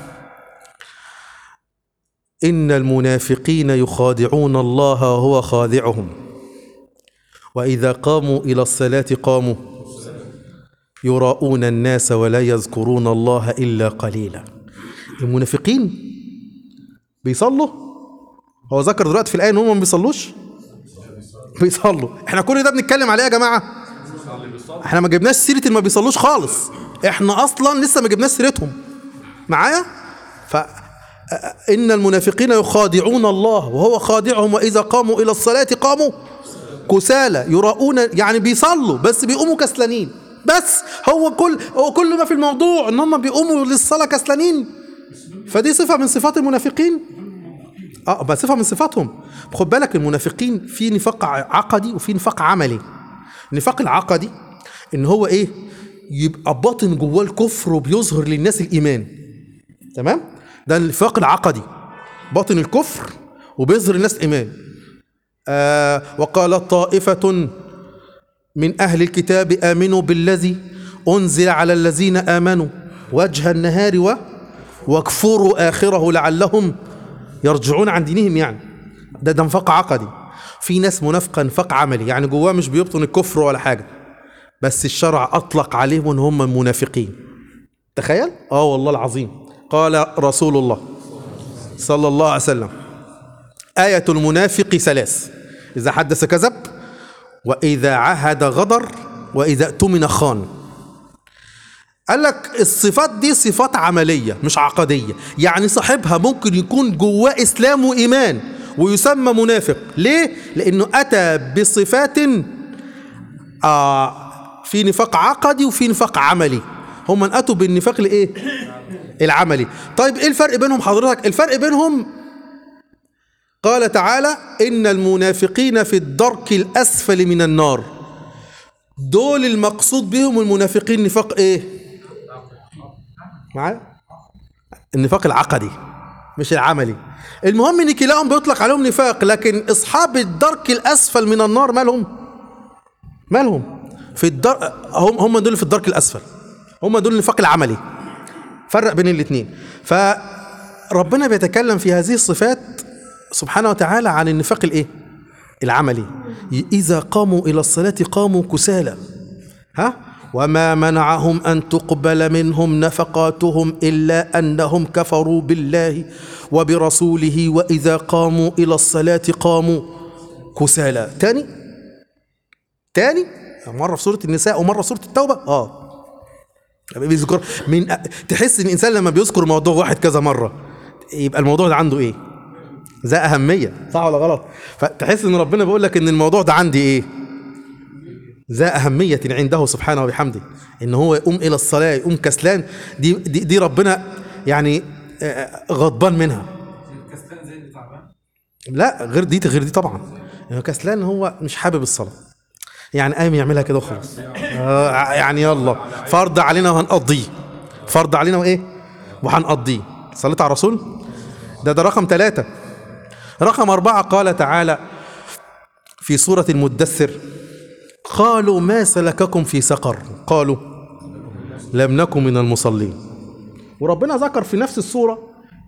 إن المنافقين يخادعون الله وهو خادعهم وإذا قاموا إلى الصلاة قاموا يراؤون الناس ولا يذكرون الله إلا قليلا المنافقين بيصلوا هو ذكر دلوقتي في الآية إن هم ما بيصلوش بيصلوا احنا كل ده بنتكلم عليه يا جماعة احنا ما جبناش سيرة اللي ما بيصلوش خالص احنا أصلا لسه ما جبناش سيرتهم معايا ف إن المنافقين يخادعون الله وهو خادعهم وإذا قاموا إلى الصلاة قاموا كسالى يراؤون يعني بيصلوا بس بيقوموا كسلانين بس هو كل هو كل ما في الموضوع ان هم بيقوموا للصلاه كسلانين فدي صفه من صفات المنافقين اه بس صفه من صفاتهم خد بالك المنافقين في نفاق عقدي وفي نفاق عملي النفاق العقدي ان هو ايه يبقى باطن جواه الكفر وبيظهر للناس الايمان تمام ده النفاق العقدي باطن الكفر وبيظهر الناس ايمان آه وقال طائفة من أهل الكتاب آمنوا بالذي أنزل على الذين آمنوا وجه النهار و واكفروا آخره لعلهم يرجعون عن دينهم يعني ده ده نفاق عقدي في ناس منافقة نفاق عملي يعني جواه مش بيبطن الكفر ولا حاجة بس الشرع أطلق عليهم إن هم منافقين تخيل؟ آه والله العظيم قال رسول الله صلى الله عليه وسلم آية المنافق ثلاث إذا حدث كذب وإذا عهد غدر وإذا اؤتمن خان قال لك الصفات دي صفات عملية مش عقدية يعني صاحبها ممكن يكون جواه إسلام وإيمان ويسمى منافق ليه؟ لأنه أتى بصفات آه في نفاق عقدي وفي نفاق عملي هم من أتوا بالنفاق لإيه؟ العملي طيب إيه الفرق بينهم حضرتك؟ الفرق بينهم قال تعالى إن المنافقين في الدرك الأسفل من النار دول المقصود بهم المنافقين نفاق إيه؟ معايا؟ النفاق العقدي مش العملي المهم ان كلاهم بيطلق عليهم نفاق لكن اصحاب الدرك الاسفل من النار مالهم مالهم في الدر هم هم دول في الدرك الاسفل هم دول النفاق العملي فرق بين الاثنين فربنا بيتكلم في هذه الصفات سبحانه وتعالى عن النفاق الايه العملي اذا قاموا الى الصلاه قاموا كسالى ها وما منعهم ان تقبل منهم نفقاتهم الا انهم كفروا بالله وبرسوله واذا قاموا الى الصلاه قاموا كسالى تاني تاني مره في سوره النساء ومره في سوره التوبه اه بيذكر من تحس ان الانسان لما بيذكر موضوع واحد كذا مره يبقى الموضوع ده عنده ايه ذا اهميه صح ولا غلط فتحس ان ربنا بيقول لك ان الموضوع ده عندي ايه ذا أهمية عنده سبحانه وبحمده إن هو يقوم إلى الصلاة يقوم كسلان دي دي, دي ربنا يعني آه، غضبان منها كسلان زي اللي تعبان لا غير دي غير دي طبعا يعني كسلان هو مش حابب الصلاة يعني قايم يعملها كده وخلاص آه، يعني يلا فرض علينا وهنقضيه فرض علينا وايه وهنقضيه صليت على الرسول ده ده رقم ثلاثة رقم أربعة قال تعالى في سورة المدثر قالوا ما سلككم في سقر قالوا لم نكن من المصلين وربنا ذكر في نفس السورة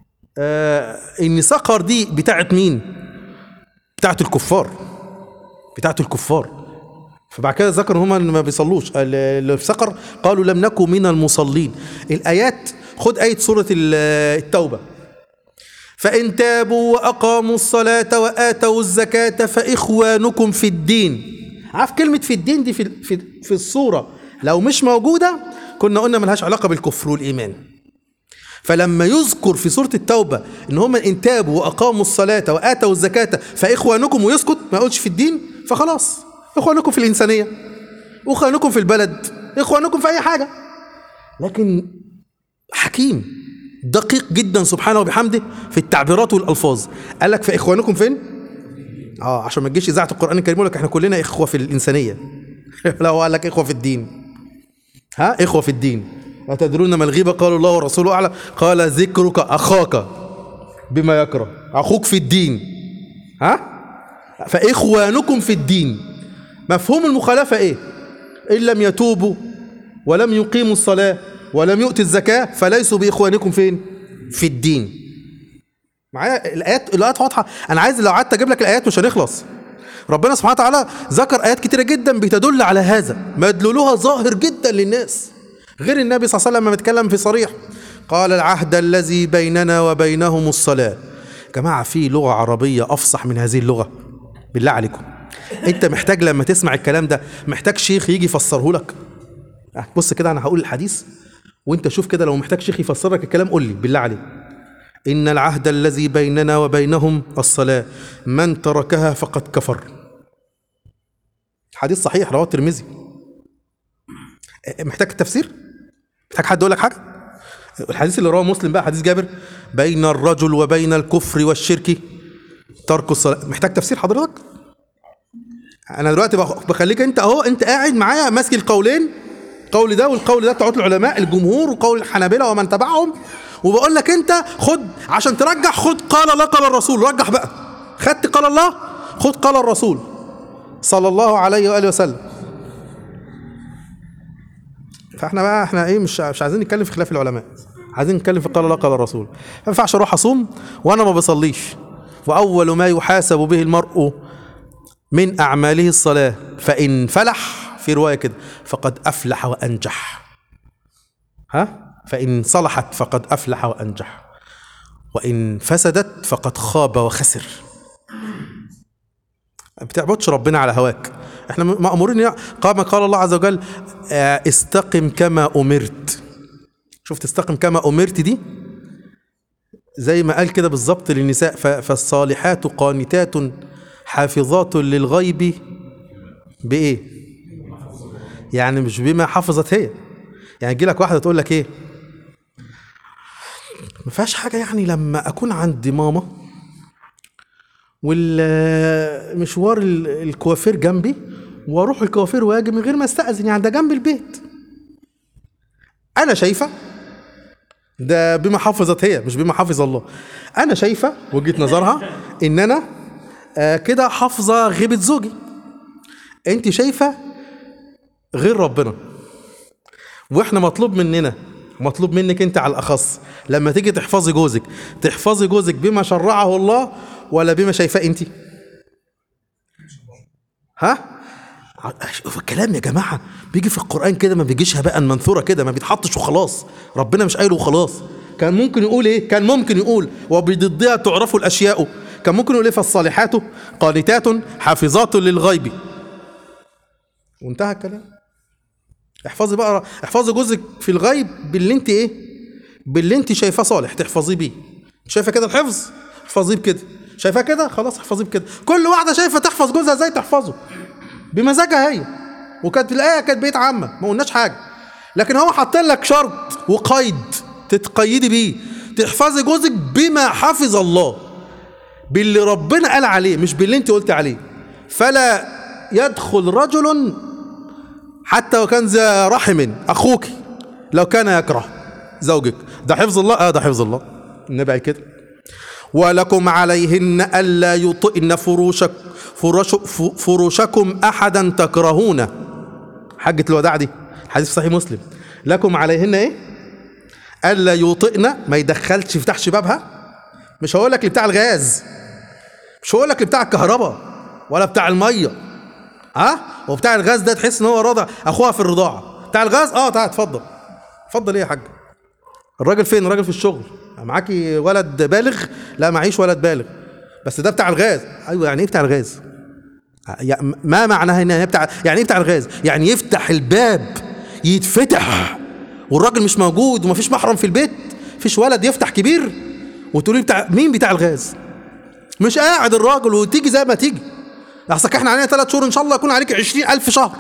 آه ان سقر دي بتاعت مين بتاعت الكفار بتاعت الكفار فبعد كده ذكر هم اللي ما بيصلوش اللي في سقر قالوا لم نكن من المصلين الايات خد ايه سوره ال- التوبه فان تابوا واقاموا الصلاه واتوا الزكاه فاخوانكم في الدين عارف كلمه في الدين دي في في في الصوره لو مش موجوده كنا قلنا ملهاش علاقه بالكفر والايمان فلما يذكر في سورة التوبة إن هم إن تابوا وأقاموا الصلاة وآتوا الزكاة فإخوانكم ويسكت ما يقولش في الدين فخلاص إخوانكم في الإنسانية إخوانكم في البلد إخوانكم في أي حاجة لكن حكيم دقيق جدا سبحانه وبحمده في التعبيرات والألفاظ قال لك فإخوانكم فين؟ اه عشان ما تجيش إذاعة القرآن الكريم يقول لك احنا كلنا إخوة في الإنسانية لا هو قال لك إخوة في الدين ها إخوة في الدين أتدرون ما الغيبة قالوا الله ورسوله أعلى قال ذكرك أخاك بما يكره أخوك في الدين ها فإخوانكم في الدين مفهوم المخالفة إيه إن لم يتوبوا ولم يقيموا الصلاة ولم يؤتوا الزكاة فليسوا بإخوانكم فين في الدين معايا الآيات الآيات واضحة أنا عايز لو قعدت أجيب لك الآيات مش هنخلص ربنا سبحانه وتعالى ذكر آيات كتيرة جدا بتدل على هذا مدلولها ظاهر جدا للناس غير النبي صلى الله عليه وسلم لما بيتكلم في صريح قال العهد الذي بيننا وبينهم الصلاة جماعة في لغة عربية أفصح من هذه اللغة بالله عليكم أنت محتاج لما تسمع الكلام ده محتاج شيخ يجي يفسره لك أه، بص كده أنا هقول الحديث وأنت شوف كده لو محتاج شيخ يفسر لك الكلام قول لي بالله عليك إن العهد الذي بيننا وبينهم الصلاة من تركها فقد كفر حديث صحيح رواه الترمذي محتاج تفسير؟ محتاج حد يقول لك حاجه؟ الحديث اللي رواه مسلم بقى حديث جابر بين الرجل وبين الكفر والشرك ترك الصلاه محتاج تفسير حضرتك؟ انا دلوقتي بخ- بخليك انت اهو انت قاعد معايا ماسك القولين قول ده والقول ده بتوع العلماء الجمهور وقول الحنابلة ومن تبعهم وبقول لك انت خد عشان ترجح خد قال الله قال الرسول رجح بقى خدت قال الله خد قال الرسول صلى الله عليه واله وسلم فاحنا بقى احنا ايه مش مش عايزين نتكلم في خلاف العلماء عايزين نتكلم في قال الله قال الرسول ما ينفعش اروح اصوم وانا ما بصليش واول ما يحاسب به المرء من اعماله الصلاه فان فلح في روايه كده فقد افلح وانجح ها فان صلحت فقد افلح وانجح وان فسدت فقد خاب وخسر ما بتعبدش ربنا على هواك احنا مامورين يع- قام قال الله عز وجل آه، استقم كما امرت شفت استقم كما امرت دي زي ما قال كده بالظبط للنساء ف- فالصالحات قانتات حافظات للغيب بايه يعني مش بما حفظت هي يعني يجي لك واحده تقول لك ايه ما فيهاش حاجه يعني لما اكون عند ماما والمشوار ال- الكوافير جنبي واروح الكوافير واجي من غير ما استاذن يعني ده جنب البيت انا شايفه ده بما حفظت هي مش بما حفظ الله انا شايفه وجهه نظرها ان انا آه كده حافظه غيبه زوجي انت شايفه غير ربنا واحنا مطلوب مننا مطلوب منك انت على الاخص لما تيجي تحفظي جوزك تحفظي جوزك بما شرعه الله ولا بما شايفاه انت ها شوف الكلام يا جماعه بيجي في القران كده ما بيجيش هباء منثوره كده ما بيتحطش وخلاص ربنا مش قايله وخلاص كان ممكن يقول ايه كان ممكن يقول وبضدها تعرف الاشياء كان ممكن يقول ايه فالصالحات قانتات حافظات للغيب وانتهى الكلام احفظي بقى احفظي جوزك في الغيب باللي انت ايه باللي انت شايفاه صالح تحفظيه بيه شايفه كده الحفظ احفظيه بكده شايفاه كده خلاص احفظيه بكده كل واحده شايفه تحفظ جوزها ازاي تحفظه بمزاجها هي وكانت الايه كانت بيت عامه ما قلناش حاجه لكن هو حاط لك شرط وقيد تتقيدي بيه تحفظي جوزك بما حفظ الله باللي ربنا قال عليه مش باللي انت قلت عليه فلا يدخل رجل حتى وكان ذا رحم اخوك لو كان يكره زوجك ده حفظ الله اه ده حفظ الله النبي قال كده ولكم عليهن الا يطئن فروشك فروش ف- فروشكم احدا تكرهونه حجة الوداع دي حديث في صحيح مسلم لكم عليهن ايه الا يطئن ما يدخلش يفتحش بابها مش هقول لك بتاع الغاز مش هقول لك بتاع الكهرباء ولا بتاع الميه ها وبتاع الغاز ده تحس ان هو راضع اخوها في الرضاعه بتاع الغاز اه تعال اتفضل اتفضل ايه يا حاج الراجل فين الراجل في الشغل معاكي ولد بالغ لا معيش ولد بالغ بس ده بتاع الغاز ايوه يعني ايه بتاع الغاز يع- ما معناها ان هي بتاع يعني ايه بتاع الغاز يعني يفتح الباب يتفتح والراجل مش موجود ومفيش محرم في البيت مفيش ولد يفتح كبير وتقولي بتاع مين بتاع الغاز مش قاعد الراجل وتيجي زي ما تيجي احسك احنا علينا ثلاث شهور ان شاء الله يكون عليك عشرين الف شهر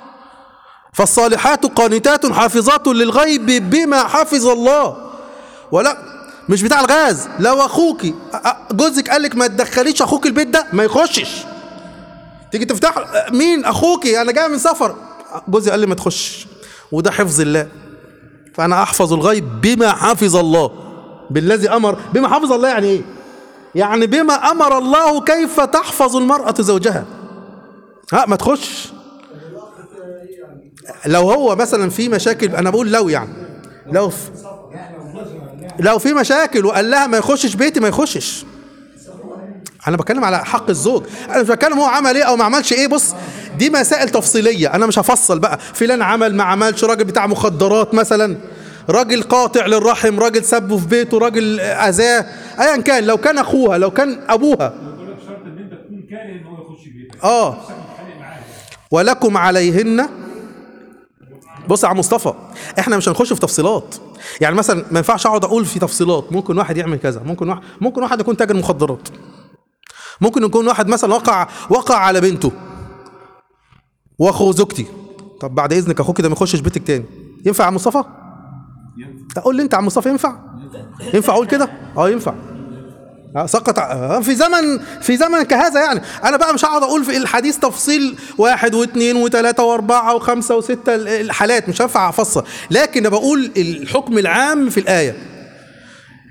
فالصالحات قانتات حافظات للغيب بما حفظ الله ولا مش بتاع الغاز لو اخوك جوزك قال لك ما تدخليش اخوك البيت ده ما يخشش تيجي تفتح مين اخوك انا جاي من سفر جوزي قال لي ما تخش وده حفظ الله فانا احفظ الغيب بما حفظ الله بالذي امر بما حفظ الله يعني ايه يعني بما امر الله كيف تحفظ المراه زوجها ها ما تخش لو هو مثلا في مشاكل انا بقول لو يعني لو في لو في مشاكل وقال لها ما يخشش بيتي ما يخشش انا بتكلم على حق الزوج انا مش بتكلم هو عمل ايه او ما عملش ايه بص دي مسائل تفصيليه انا مش هفصل بقى فلان عمل ما عملش راجل بتاع مخدرات مثلا راجل قاطع للرحم راجل سبه في بيته راجل اذاه ايا كان لو كان اخوها لو كان ابوها بقول لك شرط ان انت تكون كاره ان هو يخش بيتك اه نفسك متخانق معاه ولكم عليهن بص يا عم مصطفى احنا مش هنخش في تفصيلات يعني مثلا ما ينفعش اقعد اقول في تفصيلات ممكن واحد يعمل كذا ممكن واحد ممكن واحد يكون تاجر مخدرات ممكن يكون واحد مثلا وقع وقع على بنته واخو زوجتي طب بعد اذنك اخوك ده ما يخشش بيتك تاني ينفع يا عم مصطفى لا قول لي انت يا عم مصطفى ينفع ينفع اقول كده اه ينفع آه، سقط آه، في زمن في زمن كهذا يعني انا بقى مش هقعد اقول في الحديث تفصيل واحد واثنين وثلاثه واربعه وخمسه وسته ال- الحالات مش هينفع افصل لكن أنا بقول الحكم العام في الايه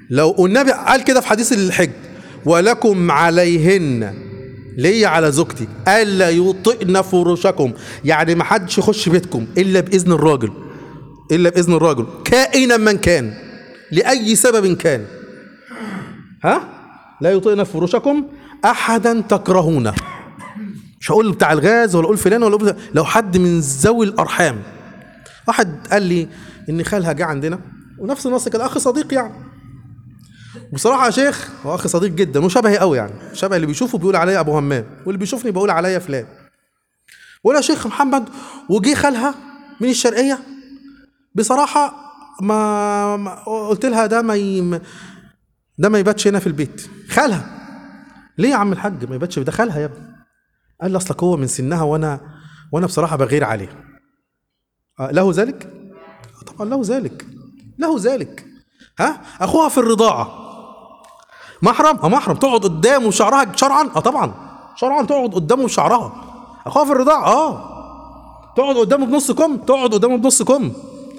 لو النبي قال كده في حديث الحج ولكم عليهن ليا على زوجتي الا يطئن فرشكم يعني ما حدش يخش بيتكم الا باذن الراجل الا باذن الراجل كائنا من كان لاي سبب كان ها لا يطئن فرشكم احدا تكرهونه مش هقول بتاع الغاز ولا اقول فلان ولا أقول لو حد من ذوي الارحام واحد قال لي ان خالها جه عندنا ونفس النص كده اخ صديق يعني بصراحه يا شيخ هو اخ صديق جدا وشبهي قوي يعني شبه اللي بيشوفه بيقول عليا ابو همام واللي بيشوفني بيقول عليا فلان بقول يا شيخ محمد وجي خالها من الشرقيه بصراحه ما, ما قلت لها ده ما ي... ده ما يباتش هنا في البيت خالها ليه يا عم الحاج ما يباتش ده خالها يا ابني قال لي اصلك هو من سنها وانا وانا بصراحه بغير عليه آه، له ذلك آه، طبعا له ذلك له ذلك ها اخوها في الرضاعه محرم اه محرم تقعد قدامه شعرها شرعا اه طبعا شرعا تقعد قدامه بشعرها اخوها في الرضاعه اه تقعد قدامه بنص كم تقعد قدامه بنص كم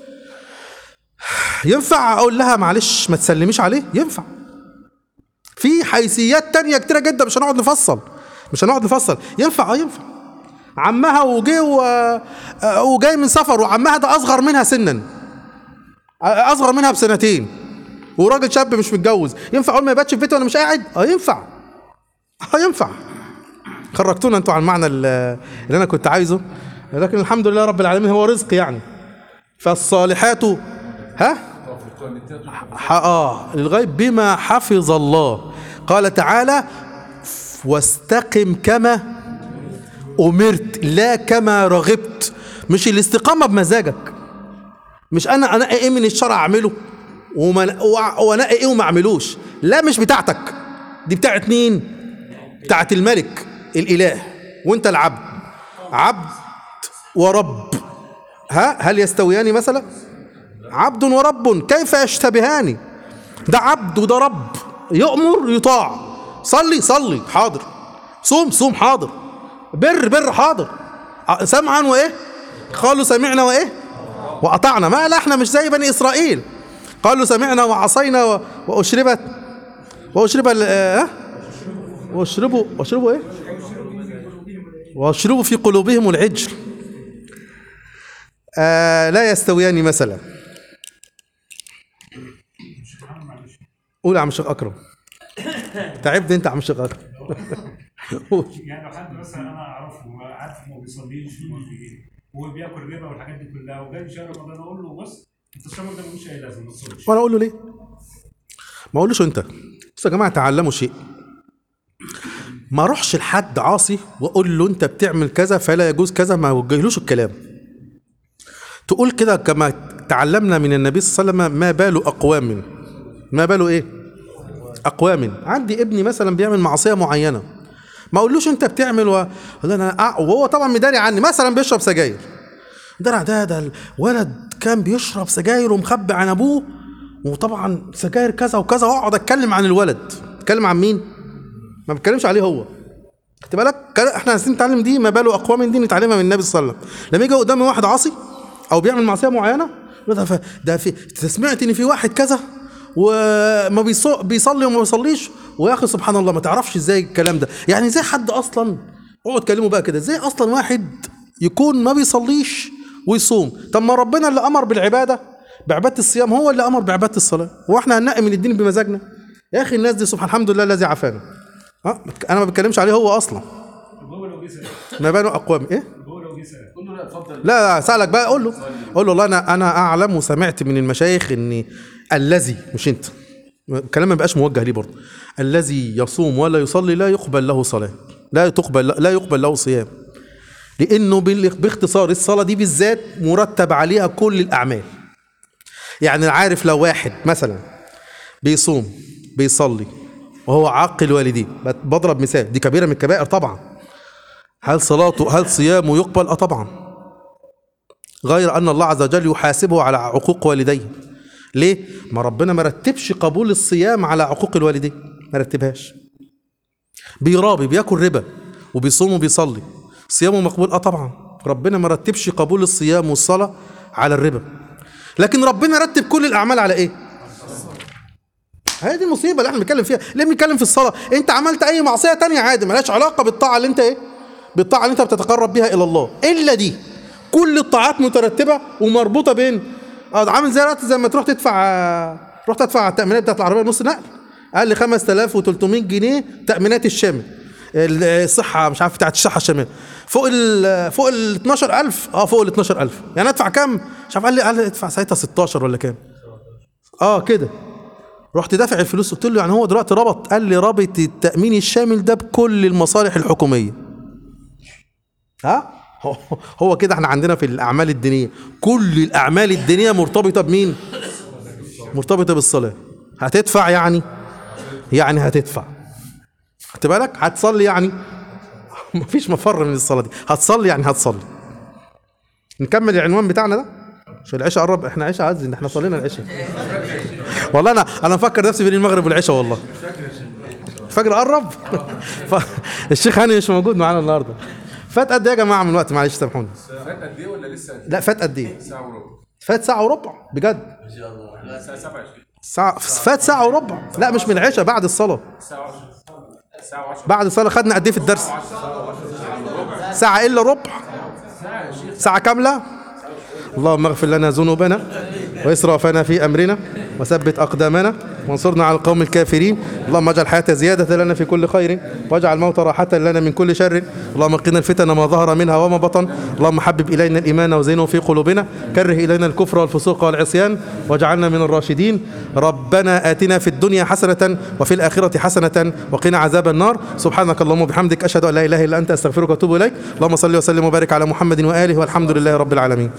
ينفع اقول لها معلش ما تسلميش عليه ينفع في حيثيات تانية كتيرة جدا مش هنقعد نفصل مش هنقعد نفصل ينفع اه ينفع عمها وجه و... آه، وجاي من سفر وعمها ده اصغر منها سنا آه، اصغر منها بسنتين وراجل شاب مش متجوز ينفع اقول ما يباتش في بيتي وانا مش قاعد اه ينفع اه ينفع خرجتونا انتوا عن المعنى ال- اللي انا كنت عايزه لكن الحمد لله رب العالمين هو رزق يعني فالصالحات ها ح- اه للغيب بما حفظ الله قال تعالى واستقم كما امرت لا كما رغبت مش الاستقامه بمزاجك مش انا انقي ايه من الشرع اعمله وما وأ- وانقي ايه وما اعملوش لا مش بتاعتك دي بتاعت مين بتاعت الملك الاله وانت العبد عبد ورب ها هل يستويان مثلا عبد ورب كيف يشتبهان ده عبد وده رب يؤمر يطاع صلي صلي حاضر صوم صوم حاضر بر بر حاضر ع- سمعا وايه قالوا سمعنا وايه واطعنا ما لا احنا مش زي بني اسرائيل قالوا سمعنا وعصينا و- واشربت واشرب ال- آه؟ واشربوا واشربوا ايه واشربوا في قلوبهم العجر آه لا يستويان مثلا قول يا عم الشيخ اكرم تعبت انت يا عم الشيخ اكرم قول. يعني لو حد مثلا انا اعرفه عارف ما بيصليش هو بياكل ربا والحاجات دي كلها وجاي شهر رمضان اقول له بص انت الشهر ده ملوش اي لازمه ما تصليش وانا اقول له ليه ما اقولوش انت بص يا جماعه تعلموا شيء ما اروحش لحد عاصي واقول له انت بتعمل كذا فلا يجوز كذا ما اوجهلوش الكلام تقول كده كما تعلمنا من النبي صلى الله عليه وسلم ما بال اقوام ما باله ايه اقوام عندي ابني مثلا بيعمل معصيه معينه ما اقولوش انت بتعمل و... ولا انا أع- وهو طبعا مداري عني مثلا بيشرب سجاير ده ده ده الولد كان بيشرب سجاير ومخبي عن ابوه وطبعا سجاير كذا وكذا واقعد اتكلم عن الولد اتكلم عن مين ما بتكلمش عليه هو خدت بالك كان- احنا عايزين نتعلم دي ما باله اقوام دي نتعلمها من النبي صلى الله عليه وسلم لما يجي قدامي واحد عاصي او بيعمل معصيه معينه يقول ده ف- ده في أنت سمعت ان في واحد كذا وما بيصو- بيصلي وما بيصليش ويا اخي سبحان الله ما تعرفش ازاي الكلام ده يعني ازاي حد اصلا اقعد كلمه بقى كده ازاي اصلا واحد يكون ما بيصليش ويصوم طب ما ربنا اللي امر بالعباده بعباده الصيام هو اللي امر بعباده الصلاه هو احنا هننقي من الدين بمزاجنا يا اخي الناس دي سبحان الحمد لله الذي عافانا ها انا ما بتكلمش عليه هو اصلا طب هو لو جه سأل ما بانوا اقوام ايه هو لو جه سأل قول له لا اتفضل لا لا سألك بقى قول له قول له والله انا انا اعلم وسمعت من المشايخ ان الذي مش انت الكلام ما بقاش موجه ليه برضه الذي يصوم ولا يصلي لا يقبل له صلاه لا تقبل لا يقبل له صيام لانه بال- باختصار الصلاه دي بالذات مرتب عليها كل الاعمال يعني عارف لو واحد مثلا بيصوم بيصلي وهو عاقل والديه بضرب مثال دي كبيره من الكبائر طبعا هل صلاته هل صيامه يقبل اه طبعا غير ان الله عز وجل يحاسبه على عقوق والديه ليه ما ربنا ما رتبش قبول الصيام على عقوق الوالدين ما رتبهاش بيرابي بياكل ربا وبيصوم وبيصلي صيامه مقبول اه طبعا ربنا ما رتبش قبول الصيام والصلاه على الربا لكن ربنا رتب كل الاعمال على ايه هي دي المصيبه اللي احنا بنتكلم فيها ليه بنتكلم في الصلاه انت عملت اي معصيه تانية عادي ملهاش علاقه بالطاعه اللي انت ايه بالطاعه اللي انت بتتقرب بيها الى الله الا دي كل الطاعات مترتبه ومربوطه بين اه عامل زي دلوقتي زي ما تروح تدفع آه، رحت ادفع التامينات بتاعت العربيه نص نقل قال لي 5300 جنيه تامينات الشامل الصحه مش عارف بتاعت الصحه الشامله فوق ال فوق ال 12000 اه فوق ال 12000 يعني ادفع كام مش عارف قال لي قال لي ادفع ساعتها 16 ولا كام اه كده رحت دافع الفلوس قلت له يعني هو دلوقتي ربط قال لي رابط التامين الشامل ده بكل المصالح الحكوميه ها هو- هو كده احنا عندنا في الاعمال الدينيه كل الاعمال الدينيه مرتبطه بمين مرتبطه بالصلاه هتدفع يعني يعني هتدفع خدت بالك هتصلي يعني مفيش مفر من الصلاه دي هتصلي يعني هتصلي نكمل العنوان بتاعنا ده عشان العشاء قرب احنا عشاء عز ان احنا صلينا العشاء والله انا انا مفكر نفسي بين المغرب والعشاء والله الفجر قرب فالشيخ هاني مش موجود معانا النهارده فات قد ايه يا جماعه من الوقت معلش سامحوني فات قد ايه ولا لسه لا فات قد ايه ساعه وربع فات ساعه وربع بجد الساعه 27 ساعة فات ساعة وربع لا مش من العشاء بعد الصلاة الساعه 10 الساعه 10 بعد الصلاة خدنا قد ايه في الدرس ساعة إلا ربع ساعة كاملة اللهم اغفر لنا ذنوبنا وإسرافنا في أمرنا وثبت أقدامنا وانصرنا على القوم الكافرين اللهم اجعل الحياة زيادة لنا في كل خير واجعل الموت راحة لنا من كل شر اللهم قنا الفتن ما ظهر منها وما بطن اللهم حبب إلينا الإيمان وزينه في قلوبنا كره إلينا الكفر والفسوق والعصيان واجعلنا من الراشدين ربنا آتنا في الدنيا حسنة وفي الآخرة حسنة وقنا عذاب النار سبحانك اللهم وبحمدك أشهد أن لا إله إلا أنت أستغفرك وأتوب إليك اللهم صل وسلم وبارك على محمد وآله والحمد لله رب العالمين